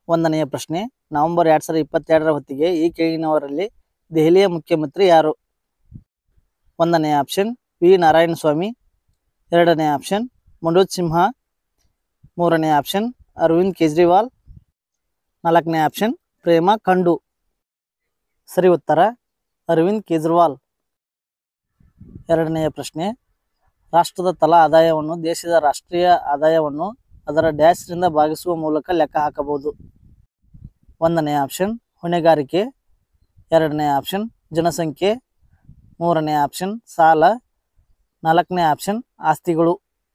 ಒಂದನೆಯ ಪ್ರಶ್ನೆ ನವೆಂಬರ್ ಎರಡ್ ಸಾವಿರದ ಇಪ್ಪತ್ತೆರಡರ ಹೊತ್ತಿಗೆ ಈ ಕೆಳಗಿನವರಲ್ಲಿ ದೆಹಲಿಯ ಮುಖ್ಯಮಂತ್ರಿ ಯಾರು ಒಂದನೇ ಆಪ್ಷನ್ ವಿ ನಾರಾಯಣ ಸ್ವಾಮಿ ಎರಡನೇ ಆಪ್ಷನ್ ಮನೋಜ್ ಸಿನ್ಹಾ ಮೂರನೇ ಆಪ್ಷನ್ ಅರವಿಂದ್ ಕೇಜ್ರಿವಾಲ್ ನಾಲ್ಕನೇ ಆಪ್ಷನ್ ಪ್ರೇಮಾ ಖಂಡು ಸರಿ ಉತ್ತರ ಅರವಿಂದ್ ಕೇಜ್ರಿವಾಲ್ ಎರಡನೆಯ ಪ್ರಶ್ನೆ ರಾಷ್ಟ್ರದ ತಲಾ ಆದಾಯವನ್ನು ದೇಶದ ರಾಷ್ಟ್ರೀಯ ಆದಾಯವನ್ನು ಅದರ ಡ್ಯಾಶ್ರಿಂದ ಭಾಗಿಸುವ ಮೂಲಕ ಲೆಕ್ಕ ಹಾಕಬಹುದು ಒಂದನೇ ಆಪ್ಷನ್ ಹೊಣೆಗಾರಿಕೆ ಎರಡನೇ ಆಪ್ಷನ್ ಜನಸಂಖ್ಯೆ ಮೂರನೇ ಆಪ್ಷನ್ ಸಾಲ ನಾಲ್ಕನೇ ಆಪ್ಷನ್ ಆಸ್ತಿಗಳು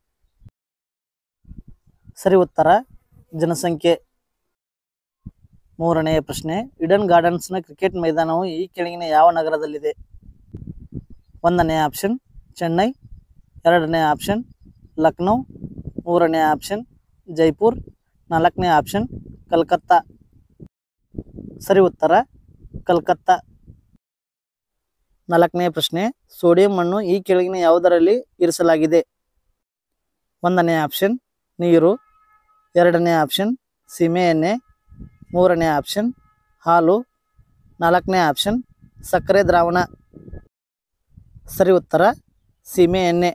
ಸರಿ ಉತ್ತರ ಜನಸಂಖ್ಯೆ ಮೂರನೆಯ ಪ್ರಶ್ನೆ ಇಡನ್ ಗಾರ್ಡನ್ಸ್ನ ಕ್ರಿಕೆಟ್ ಮೈದಾನವು ಈ ಕೆಳಗಿನ ಯಾವ ನಗರದಲ್ಲಿದೆ ಒಂದನೇ ಆಪ್ಷನ್ ಚೆನ್ನೈ ಎರಡನೇ ಆಪ್ಷನ್ ಲಕ್ನೋ ಮೂರನೇ ಆಪ್ಷನ್ ಜೈಪುರ್ ನಾಲ್ಕನೇ ಆಪ್ಷನ್ ಕಲ್ಕತ್ತಾ ಸರಿ ಉತ್ತರ ಕಲ್ಕತ್ತಾ ನಾಲ್ಕನೇ ಪ್ರಶ್ನೆ ಸೋಡಿಯಂ ಅನ್ನು ಈ ಕೆಳಗಿನ ಯಾವುದರಲ್ಲಿ ಇರಿಸಲಾಗಿದೆ ಒಂದನೇ ಆಪ್ಷನ್ ನೀರು ಎರಡನೇ ಆಪ್ಷನ್ ಸೀಮೆ ಎಣ್ಣೆ ಮೂರನೇ ಆಪ್ಷನ್ ಹಾಲು ನಾಲ್ಕನೇ ಆಪ್ಷನ್ ಸಕ್ಕರೆ ದ್ರಾವಣ ಸರಿ ಉತ್ತರ ಸೀಮೆ ಎಣ್ಣೆ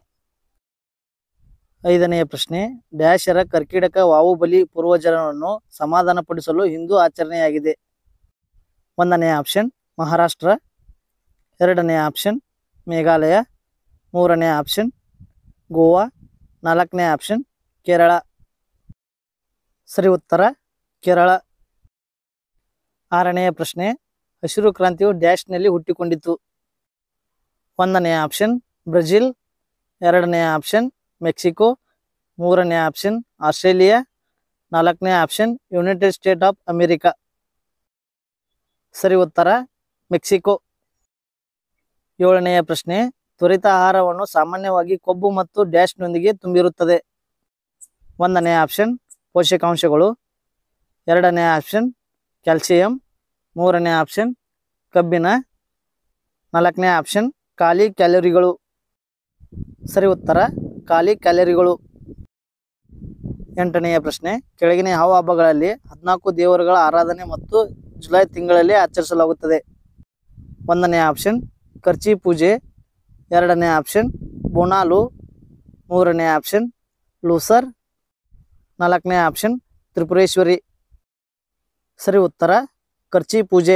ಐದನೆಯ ಪ್ರಶ್ನೆ ಡ್ಯಾಶರ ಕರ್ಕಿಟಕ ವಾವುಬಲಿ ಪೂರ್ವಜರನ್ನು ಸಮಾಧಾನಪಡಿಸಲು ಹಿಂದೂ ಆಚರಣೆಯಾಗಿದೆ ಒಂದನೇ ಆಪ್ಷನ್ ಮಹಾರಾಷ್ಟ್ರ ಎರಡನೇ ಆಪ್ಷನ್ ಮೇಘಾಲಯ ಮೂರನೇ ಆಪ್ಷನ್ ಗೋವಾ ನಾಲ್ಕನೇ ಆಪ್ಷನ್ ಕೇರಳ ಸರಿ ಉತ್ತರ ಕೇರಳ ಆರನೆಯ ಪ್ರಶ್ನೆ ಹಸಿರು ಕ್ರಾಂತಿಯು ಡ್ಯಾಶ್ನಲ್ಲಿ ಹುಟ್ಟಿಕೊಂಡಿತು ಒಂದನೇ ಆಪ್ಷನ್ ಬ್ರೆಜಿಲ್ ಎರಡನೇ ಆಪ್ಷನ್ ಮೆಕ್ಸಿಕೋ ಮೂರನೇ ಆಪ್ಷನ್ ಆಸ್ಟ್ರೇಲಿಯಾ ನಾಲ್ಕನೇ option United State of America ಸರಿ ಉತ್ತರ ಮೆಕ್ಸಿಕೋ ಏಳನೆಯ ಪ್ರಶ್ನೆ ತ್ವರಿತ ಆಹಾರವನ್ನು ಸಾಮಾನ್ಯವಾಗಿ ಕೊಬ್ಬು ಮತ್ತು ಡ್ಯಾಶ್ನೊಂದಿಗೆ ತುಂಬಿರುತ್ತದೆ ಒಂದನೇ ಆಪ್ಷನ್ ಪೋಷಕಾಂಶಗಳು ಎರಡನೇ ಆಪ್ಷನ್ ಕ್ಯಾಲ್ಸಿಯಂ ಮೂರನೇ ಆಪ್ಷನ್ ಕಬ್ಬಿಣ ನಾಲ್ಕನೇ ಆಪ್ಷನ್ ಖಾಲಿ ಕ್ಯಾಲರಿಗಳು ಸರಿ ಉತ್ತರ ಖಾಲಿ ಕ್ಯಾಲರಿಗಳು ಎಂಟನೆಯ ಪ್ರಶ್ನೆ ಕೆಳಗಿನ ಯಾವ ಹಬ್ಬಗಳಲ್ಲಿ ಹದಿನಾಲ್ಕು ದೇವರುಗಳ ಆರಾಧನೆ ಮತ್ತು ಜುಲೈ ತಿಂಗಳಲ್ಲಿ ಆಚರಿಸಲಾಗುತ್ತದೆ ಒಂದನೇ ಆಪ್ಷನ್ ಖರ್ಚಿ ಪೂಜೆ ಎರಡನೇ ಆಪ್ಷನ್ ಬೋನಾಲು ಮೂರನೇ ಆಪ್ಷನ್ ಲೂಸರ್ ನಾಲ್ಕನೇ ಆಪ್ಷನ್ ತ್ರಿಪುರೇಶ್ವರಿ ಸರಿ ಉತ್ತರ ಖರ್ಚಿ ಪೂಜೆ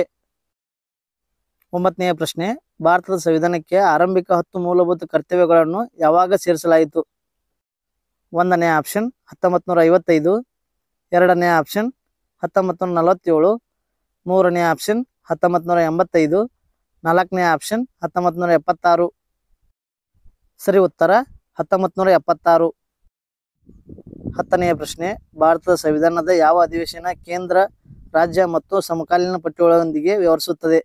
ಒಂಬತ್ತನೆಯ ಪ್ರಶ್ನೆ ಭಾರತದ ಸಂವಿಧಾನಕ್ಕೆ ಆರಂಭಿಕ ಹತ್ತು ಮೂಲಭೂತ ಕರ್ತವ್ಯಗಳನ್ನು ಯಾವಾಗ ಸೇರಿಸಲಾಯಿತು ಒಂದನೇ ಆಪ್ಷನ್ ಹತ್ತೊಂಬತ್ತು ನೂರ ಐವತ್ತೈದು ಎರಡನೇ ಆಪ್ಷನ್ ಹತ್ತೊಂಬತ್ತು ನೂರ ನಲವತ್ತೇಳು ಮೂರನೇ ಆಪ್ಷನ್ ಹತ್ತೊಂಬತ್ತು ನೂರ ಎಂಬತ್ತೈದು ನಾಲ್ಕನೇ ಆಪ್ಷನ್ ಹತ್ತೊಂಬತ್ತು ನೂರ ಎಪ್ಪತ್ತಾರು ಸರಿ ಉತ್ತರ ಹತ್ತೊಂಬತ್ತು ನೂರ ಎಪ್ಪತ್ತಾರು ಹತ್ತನೆಯ ಪ್ರಶ್ನೆ ಭಾರತದ ಸಂವಿಧಾನದ ಯಾವ ಅಧಿವೇಶನ ಕೇಂದ್ರ ರಾಜ್ಯ ಮತ್ತು ಸಮಕಾಲೀನ ಪಟ್ಟಿಗಳೊಂದಿಗೆ ವ್ಯವಹರಿಸುತ್ತದೆ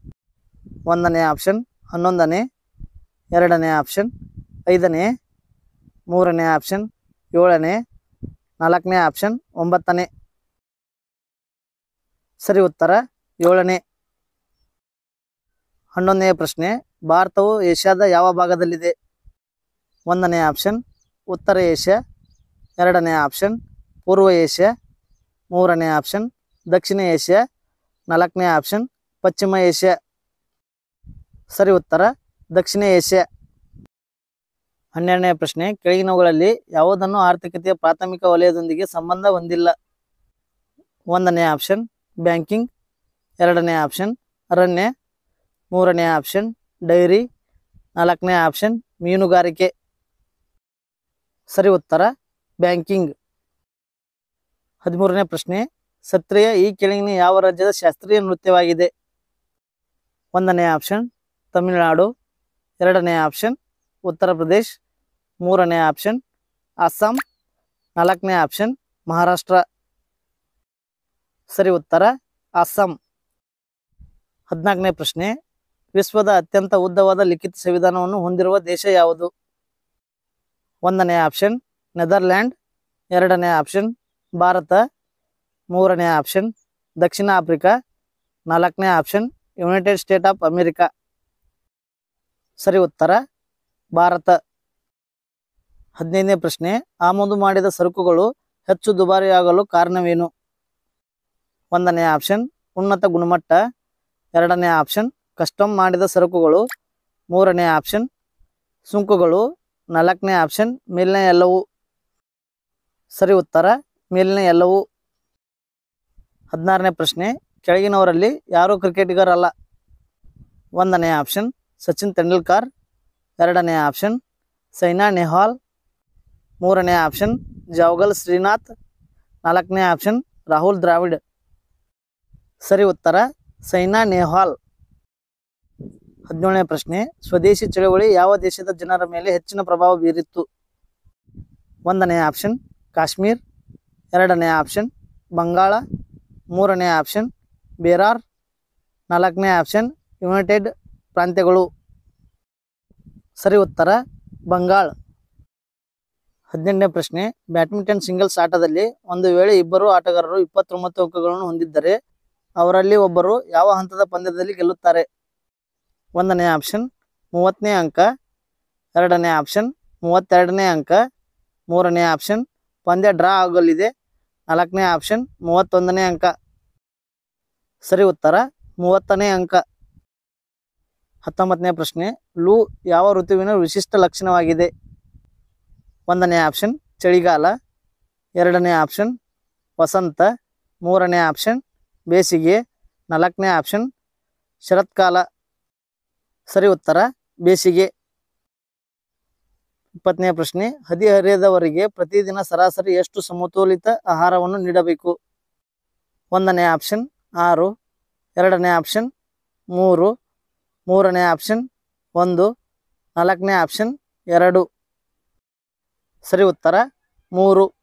ಒಂದನೇ ಆಪ್ಷನ್ ಹನ್ನೊಂದನೇ ಎರಡನೇ ಆಪ್ಷನ್ ಐದನೇ ಮೂರನೇ ಆಪ್ಷನ್ ಏಳನೇ ನಾಲ್ಕನೇ ಆಪ್ಷನ್ ಒಂಬತ್ತನೇ ಸರಿ ಉತ್ತರ ಏಳನೇ ಹನ್ನೊಂದನೆಯ ಪ್ರಶ್ನೆ ಭಾರತವು ಏಷ್ಯಾದ ಯಾವ ಭಾಗದಲ್ಲಿದೆ ಒಂದನೇ ಆಪ್ಷನ್ ಉತ್ತರ ಏಷ್ಯಾ ಎರಡನೇ ಆಪ್ಷನ್ ಪೂರ್ವ ಏಷ್ಯಾ ಮೂರನೇ ಆಪ್ಷನ್ ದಕ್ಷಿಣ ಏಷ್ಯಾ ನಾಲ್ಕನೇ ಆಪ್ಷನ್ ಪಶ್ಚಿಮ ಏಷ್ಯಾ ಸರಿ ಉತ್ತರ ದಕ್ಷಿಣ ಏಷ್ಯಾ ಹನ್ನೆರಡನೇ ಪ್ರಶ್ನೆ ಕೆಳಗಿನವುಗಳಲ್ಲಿ ಯಾವುದನ್ನು ಆರ್ಥಿಕತೆಯ ಪ್ರಾಥಮಿಕ ವಲಯದೊಂದಿಗೆ ಸಂಬಂಧ ಹೊಂದಿಲ್ಲ ಒಂದನೇ ಆಪ್ಷನ್ ಬ್ಯಾಂಕಿಂಗ್ ಎರಡನೇ ಆಪ್ಷನ್ ಅರಣ್ಯ ಮೂರನೇ ಆಪ್ಷನ್ ಡೈರಿ ನಾಲ್ಕನೇ ಆಪ್ಷನ್ ಮೀನುಗಾರಿಕೆ ಸರಿ ಉತ್ತರ ಬ್ಯಾಂಕಿಂಗ್ ಹದಿಮೂರನೇ ಪ್ರಶ್ನೆ ಸತ್ರಿಯ ಈ ಕೆಳಗಿನ ಯಾವ ರಾಜ್ಯದ ಶಾಸ್ತ್ರೀಯ ನೃತ್ಯವಾಗಿದೆ ಒಂದನೇ ಆಪ್ಷನ್ ತಮಿಳುನಾಡು ಎರಡನೇ ಆಪ್ಷನ್ ಉತ್ತರ ಪ್ರದೇಶ್ ಮೂರನೇ ಆಪ್ಷನ್ ಅಸ್ಸಾಂ ನಾಲ್ಕನೇ ಆಪ್ಷನ್ ಮಹಾರಾಷ್ಟ್ರ ಸರಿ ಉತ್ತರ ಅಸ್ಸಾಂ ಹದಿನಾಲ್ಕನೇ ಪ್ರಶ್ನೆ ವಿಶ್ವದ ಅತ್ಯಂತ ಉದ್ದವಾದ ಲಿಖಿತ ಸಂವಿಧಾನವನ್ನು ಹೊಂದಿರುವ ದೇಶ ಯಾವುದು ಒಂದನೇ ಆಪ್ಷನ್ ನೆದರ್ಲ್ಯಾಂಡ್ ಎರಡನೇ ಆಪ್ಷನ್ ಭಾರತ ಮೂರನೇ ಆಪ್ಷನ್ ದಕ್ಷಿಣ ಆಫ್ರಿಕಾ ನಾಲ್ಕನೇ option United State of America ಸರಿ ಉತ್ತರ ಭಾರತ ಹದಿನೈದನೇ ಪ್ರಶ್ನೆ ಆಮದು ಮಾಡಿದ ಸರಕುಗಳು ಹೆಚ್ಚು ದುಬಾರಿಯಾಗಲು ಕಾರಣವೇನು ಒಂದನೇ ಆಪ್ಷನ್ ಉನ್ನತ ಗುಣಮಟ್ಟ ಎರಡನೇ ಆಪ್ಷನ್ ಕಸ್ಟಮ್ ಮಾಡಿದ ಸರಕುಗಳು ಮೂರನೇ ಆಪ್ಷನ್ ಸುಂಕಗಳು ನಾಲ್ಕನೇ ಆಪ್ಷನ್ ಮೇಲಿನ ಎಲ್ಲವೂ ಸರಿ ಉತ್ತರ ಮೇಲಿನ ಎಲ್ಲವೂ ಹದಿನಾರನೇ ಪ್ರಶ್ನೆ ಕೆಳಗಿನವರಲ್ಲಿ ಯಾರೂ ಕ್ರಿಕೆಟಿಗರಲ್ಲ ಒಂದನೇ ಆಪ್ಷನ್ ಸಚಿನ್ ತೆಂಡೂಲ್ಕರ್ ಎರಡನೇ ಆಪ್ಷನ್ ಸೈನಾ ನೆಹ್ವಾಲ್ ಮೂರನೇ ಆಪ್ಷನ್ ಜಾವಗಲ್ ಶ್ರೀನಾಥ್ ನಾಲ್ಕನೇ ಆಪ್ಷನ್ ರಾಹುಲ್ ದ್ರಾವಿಡ್ ಸರಿ ಉತ್ತರ ಸೈನಾ ನೆಹ್ವಾಲ್ ಹದಿನೇಳನೇ ಪ್ರಶ್ನೆ ಸ್ವದೇಶಿ ಚಳವಳಿ ಯಾವ ದೇಶದ ಜನರ ಮೇಲೆ ಹೆಚ್ಚಿನ ಪ್ರಭಾವ ಬೀರಿತ್ತು ಒಂದನೇ ಆಪ್ಷನ್ ಕಾಶ್ಮೀರ್ ಎರಡನೇ ಆಪ್ಷನ್ ಬಂಗಾಳ ಮೂರನೇ ಆಪ್ಷನ್ ಬೇರಾರ್ ನಾಲ್ಕನೇ ಆಪ್ಷನ್ ಯುನೈಟೆಡ್ ಪ್ರಾಂತ್ಯಗಳು ಸರಿ ಉತ್ತರ ಬಂಗಾಳ್ ಹದಿನೆಂಟನೇ ಪ್ರಶ್ನೆ ಬ್ಯಾಡ್ಮಿಂಟನ್ ಸಿಂಗಲ್ಸ್ ಆಟದಲ್ಲಿ ಒಂದು ವೇಳೆ ಇಬ್ಬರು ಆಟಗಾರರು ಇಪ್ಪತ್ತೊಂಬತ್ತು ಅಂಕಗಳನ್ನು ಹೊಂದಿದ್ದರೆ ಅವರಲ್ಲಿ ಒಬ್ಬರು ಯಾವ ಹಂತದ ಪಂದ್ಯದಲ್ಲಿ ಗೆಲ್ಲುತ್ತಾರೆ ಒಂದನೇ ಆಪ್ಷನ್ ಮೂವತ್ತನೇ ಅಂಕ ಎರಡನೇ ಆಪ್ಷನ್ ಮೂವತ್ತೆರಡನೇ ಅಂಕ ಮೂರನೇ ಆಪ್ಷನ್ ಪಂದ್ಯ ಡ್ರಾ ಆಗಲಿದೆ ನಾಲ್ಕನೇ ಆಪ್ಷನ್ ಮೂವತ್ತೊಂದನೇ ಅಂಕ ಸರಿ ಉತ್ತರ ಮೂವತ್ತನೇ ಅಂಕ ಹತ್ತೊಂಬತ್ತನೇ ಪ್ರಶ್ನೆ ಲೂ ಯಾವ ಋತುವಿನ ವಿಶಿಷ್ಟ ಲಕ್ಷಣವಾಗಿದೆ ಒಂದನೇ ಆಪ್ಷನ್ ಚಳಿಗಾಲ ಎರಡನೇ ಆಪ್ಷನ್ ವಸಂತ ಮೂರನೇ ಆಪ್ಷನ್ ಬೇಸಿಗೆ ನಾಲ್ಕನೇ ಆಪ್ಷನ್ ಶರತ್ಕಾಲ ಸರಿ ಉತ್ತರ ಬೇಸಿಗೆ ಇಪ್ಪತ್ತನೇ ಪ್ರಶ್ನೆ ಹದಿಹರೆಯದವರಿಗೆ ಪ್ರತಿದಿನ ಸರಾಸರಿ ಎಷ್ಟು ಸಮತೋಲಿತ ಆಹಾರವನ್ನು ನೀಡಬೇಕು ಒಂದನೇ ಆಪ್ಷನ್ ಆರು ಎರಡನೇ ಆಪ್ಷನ್ ಮೂರು ಮೂರನೇ ಆಪ್ಷನ್ ಒಂದು ನಾಲ್ಕನೇ ಆಪ್ಷನ್ ಎರಡು ಸರಿ ಉತ್ತರ ಮೂರು